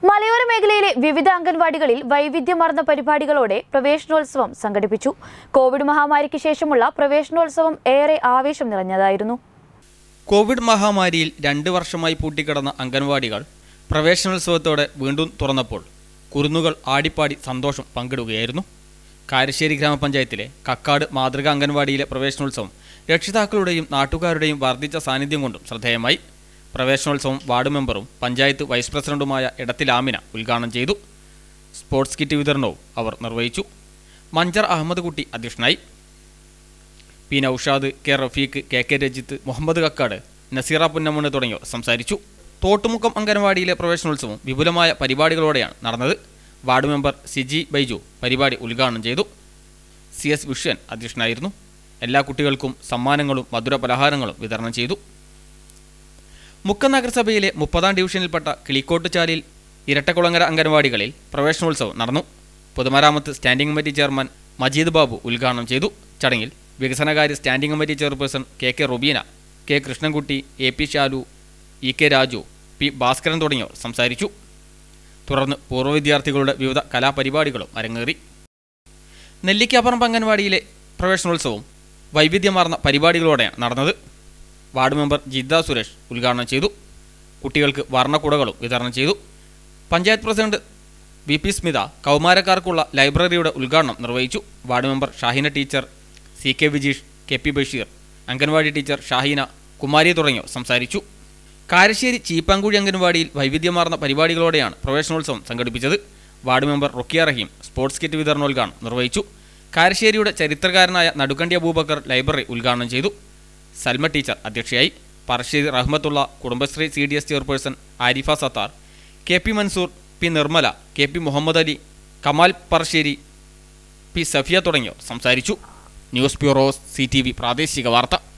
മലയോര മേഖലയിലെ വിവിധ അംഗൻവാടികളിൽ വൈവിധ്യമാർന്ന പരിപാടികളോടെ പ്രവേശനോത്സവം സംഘടിപ്പിച്ചു കോവിഡ് മഹാമാരിക്ക് ശേഷമുള്ള പ്രവേശനോത്സവം ഏറെ ആവേശം നിറഞ്ഞതായിരുന്നു കോവിഡ് മഹാമാരിയിൽ രണ്ട് വർഷമായി പൂട്ടിക്കിടന്ന അംഗൻവാടികൾ പ്രവേശനോത്സവത്തോടെ വീണ്ടും തുറന്നപ്പോൾ കുരുന്നുകൾ ആടിപ്പാടി സന്തോഷം പങ്കിടുകയായിരുന്നു കാരശ്ശേരി ഗ്രാമപഞ്ചായത്തിലെ കക്കാട് മാതൃക അംഗൻവാടിയിലെ പ്രവേശനോത്സവം രക്ഷിതാക്കളുടെയും നാട്ടുകാരുടെയും വർദ്ധിച്ച സാന്നിധ്യം കൊണ്ടും ശ്രദ്ധേയമായി പ്രവേശനോത്സവം വാർഡ് മെമ്പറും പഞ്ചായത്ത് വൈസ് പ്രസിഡന്റുമായ ഇടത്തിൽ ആമിന ഉദ്ഘാടനം ചെയ്തു സ്പോർട്സ് കിറ്റ് വിതരണവും അവർ നിർവഹിച്ചു മഞ്ചർ അഹമ്മദ് കുട്ടി അധ്യക്ഷനായി P Noushad K Rafeeq K K Rajith Muhammed Kakkad Naseera Punnaman തുടങ്ങിയവർ സംസാരിച്ചു തോട്ടുമുക്കം അംഗൻവാടിയിലെ പ്രവേശനോത്സവം വിപുലമായ പരിപാടികളോടെയാണ് നടന്നത് വാർഡ് മെമ്പർ സിജി ബൈജു പരിപാടി ഉദ്ഘാടനം ചെയ്തു സി എസ് വിഷ്യൻ അധ്യക്ഷനായിരുന്നു എല്ലാ കുട്ടികൾക്കും സമ്മാനങ്ങളും മധുര പലഹാരങ്ങളും വിതരണം ചെയ്തു മുക്കം നഗരസഭയിലെ മുപ്പതാം ഡിവിഷനിൽപ്പെട്ട കിളിക്കോട്ടുചാലിൽ ഇരട്ടക്കുളങ്ങര അംഗൻവാടികളിൽ പ്രവേശനോത്സവം നടന്നു പൊതുമരാമത്ത് standing committee chairman Majeed Babu ഉദ്ഘാടനം ചെയ്തു ചടങ്ങിൽ വികസനകാര്യ standing committee chairperson K K Rubeena K Krishnankutty A P Shalu E K Raju P Bhaskaran തുടങ്ങിയവർ സംസാരിച്ചു തുടർന്ന് പൂർവ്വ വിദ്യാർത്ഥികളുടെ വിവിധ കലാപരിപാടികളും അരങ്ങേറി നെല്ലിക്കാപ്പറമ്പ് അംഗൻവാടിയിലെ പ്രവേശനോത്സവം വൈവിധ്യമാർന്ന പരിപാടികളോടെയാണ് നടന്നത് വാർഡ് മെമ്പർ ജിദ്ദ സുരേഷ് ഉദ്ഘാടനം ചെയ്തു കുട്ടികൾക്ക് വർണ്ണക്കുടകളും വിതരണം ചെയ്തു panchayat president V P Smitha കൗമാരക്കാർക്കുള്ള ലൈബ്രറിയുടെ ഉദ്ഘാടനം നിർവഹിച്ചു ward member Shahina teacher C K Vijeesh K P Basheer anganwadi teacher Shahina Kumari തുടങ്ങിയവർ സംസാരിച്ചു കാരശ്ശേരി ചീപ്പാങ്കുഴി അംഗൻവാടിയിൽ വൈവിധ്യമാർന്ന പരിപാടികളോടെയാണ് പ്രവേശനോത്സവം സംഘടിപ്പിച്ചത് ward member Rukiya Raheem sports kit വിതരണോദ്ഘാടനം നിർവഹിച്ചു കാരശ്ശേരിയുടെ ചരിത്രകാരനായ നടുക്കണ്ടി അബൂബക്കർ ലൈബ്രറി ഉദ്ഘാടനം ചെയ്തു സൽമ ടീച്ചർ അധ്യക്ഷയായി Parassery Rahmathulla Kudumbashree C D S chairperson Arifa Sathar K P Mansoor P Nirmala K P Muhammed Ali Kamal Parassery P Safiya തുടങ്ങിയവർ സംസാരിച്ചു news bureau C T V പ്രാദേശിക വാർത്ത